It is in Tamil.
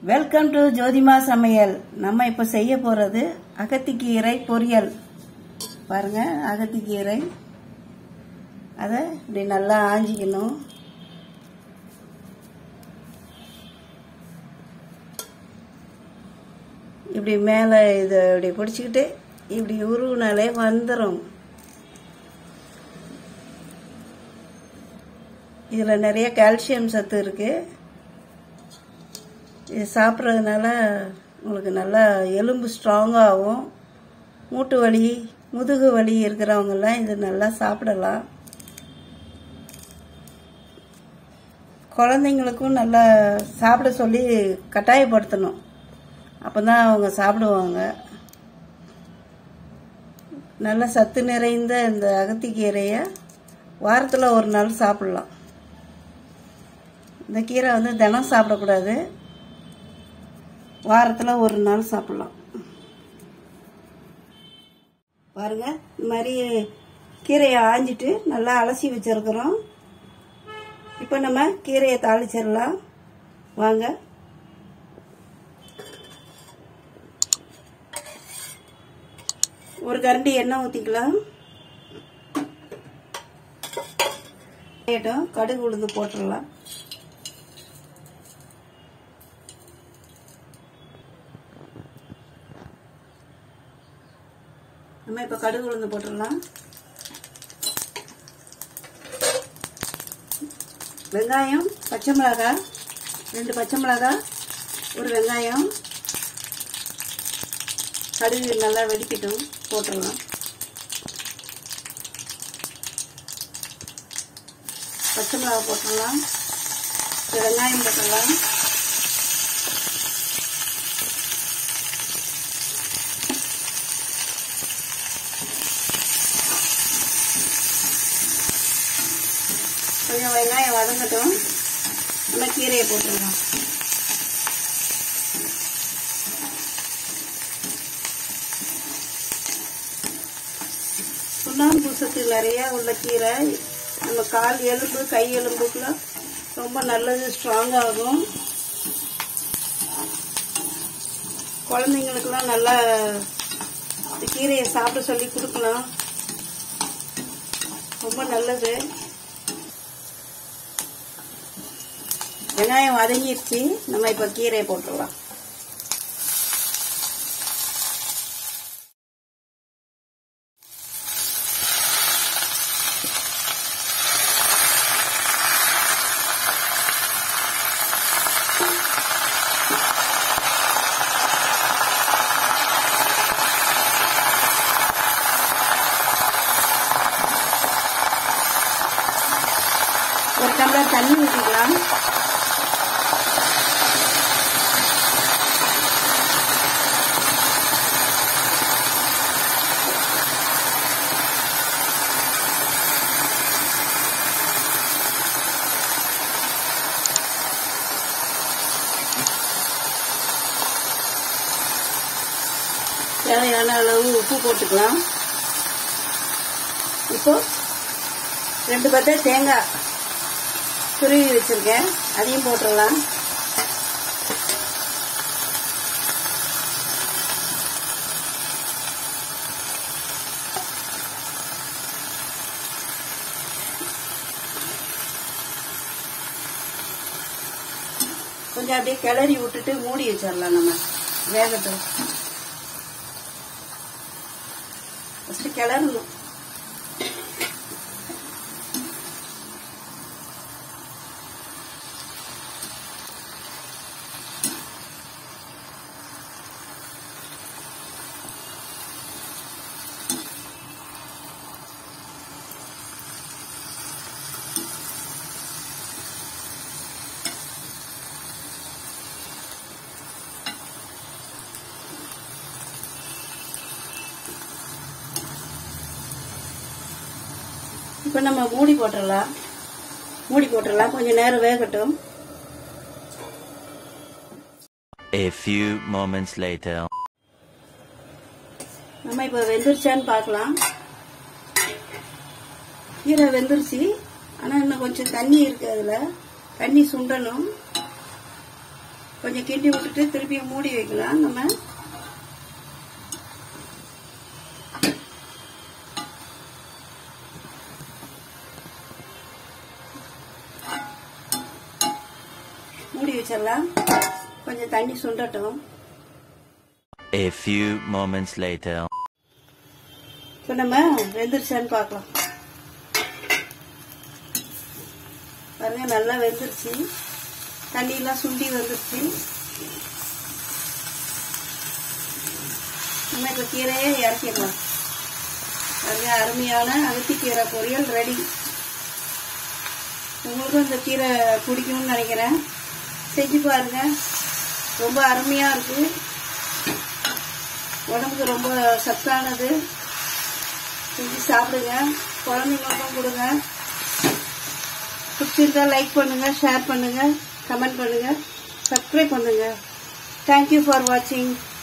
வெல்கம் டு ஜோதிமா சமையல் நம்ம இப்போ செய்ய போறது அகத்திக்கீரை பொரியல் பாருங்க அகத்திக்கீரை அதை இப்படி நல்லா ஆஞ்சிக்கணும் இப்படி மேலே இதை இப்படி பிடிச்சிக்கிட்டு இப்படி உருவினாலே வந்துடும் இதில் நிறைய கால்சியம் சத்து இருக்குது இது சாப்பிட்றதுனால உங்களுக்கு நல்லா எலும்பு ஸ்ட்ராங்காகும் மூட்டு வலி முதுகு வலி இருக்கிறவங்கெல்லாம் இது நல்லா சாப்பிடலாம் குழந்தைங்களுக்கும் நல்லா சாப்பிட சொல்லி கட்டாயப்படுத்தணும் அப்போ தான் அவங்க சாப்பிடுவாங்க நல்ல சத்து நிறைந்த இந்த அகத்திக்கீரையை வாரத்தில் ஒரு நாள் சாப்பிடலாம் இந்த கீரை வந்து தினம் சாப்பிடக்கூடாது வாரத்தில் ஒரு நாள் சாப்பிடலாம் பாருங்க இந்த மாதிரி கீரையை ஆஞ்சிட்டு நல்லா அலசி வச்சிருக்கிறோம் இப்போ நம்ம கீரையை தாளிச்சிடலாம் வாங்க ஒரு கரண்டி எண்ணெய் ஊற்றிக்கலாம் கடுகு உளுந்து போட்டுடலாம் நம்ம இப்போ கடுகு உளுந்து போட்டுடலாம் வெங்காயம் பச்சை மிளகாய் ரெண்டு பச்சை மிளகாய் ஒரு வெங்காயம் கடுகு நல்லா வெடிக்கட்டும் போட்டுடலாம் பச்சை மிளகாய் போட்டுடலாம் வெங்காயம் போட்டுடலாம் கொஞ்சம் வெங்காயம் வதங்கட்டும் நம்ம கீரையை போட்டுடலாம் சுண்ணாம்பு சத்து நிறைய உள்ள கீரை நம்ம கால் எலும்பு கை எலும்புக்குலாம் ரொம்ப நல்லது ஸ்ட்ராங் ஆகும் குழந்தைங்களுக்கெல்லாம் நல்லா இந்த கீரையை சாப்பிட சொல்லி கொடுக்கலாம் ரொம்ப நல்லது வெங்காயம் வதங்கிடுச்சு நம்ம இப்போ கீரையை போட்டுடலாம் ஒரு டம்ளர் தண்ணி ஊற்றிக்கலாம் தேவையான அளவு உப்பு போட்டுக்கலாம் இப்போ ரெண்டு பத்தை தேங்காய் துருவி வச்சிருக்கேன் அதையும் போட்டுடலாம் கொஞ்சம் அப்படியே கிளறி விட்டுட்டு மூடி வச்சிடலாம் நம்ம வேகட்டும் ஃபஸ்ட்டு கிளறணும் இப்போ நம்ம மூடி போட்டுடலாம் மூடி போட்டுடலாம் கொஞ்சம் நேரம் வேகட்டும் A few moments later. நம்ம இப்போ வெந்துருச்சான்னு பார்க்கலாம் கீரை வெந்துருச்சு ஆனால் இன்னும் கொஞ்சம் தண்ணி இருக்கு அதில் தண்ணி சுண்டணும் கொஞ்சம் கிண்டி விட்டுட்டு திருப்பி மூடி வைக்கலாம் நம்ம மூடி வச்சிடலாம் கொஞ்சம் தண்ணி சுண்டட்டும் A few moments later. இப்போ நம்ம வெந்துருச்சான்னு பார்க்கலாம் பாருங்க நல்லா வெந்துருச்சு தண்ணியெல்லாம் சுண்டி வந்துருச்சு நம்ம இப்போ கீரையே இறக்கிடலாம் பாருங்க அருமையான அகத்திக்கீரை பொரியல் ரெடி உங்களுக்கும் இந்த கீரை பிடிக்கும்னு நினைக்கிறேன் செஞ்சு பாருங்க ரொம்ப அருமையா இருக்கு உடம்புக்கு ரொம்ப சத்தானது செஞ்சு சாப்பிடுங்க குழந்தைங்களுக்கும் கொடுங்க பிடிச்சிருந்தா லைக் பண்ணுங்க ஷேர் பண்ணுங்க கமெண்ட் பண்ணுங்க சப்ஸ்கிரைப் பண்ணுங்க தேங்க்யூ ஃபார் வாட்சிங்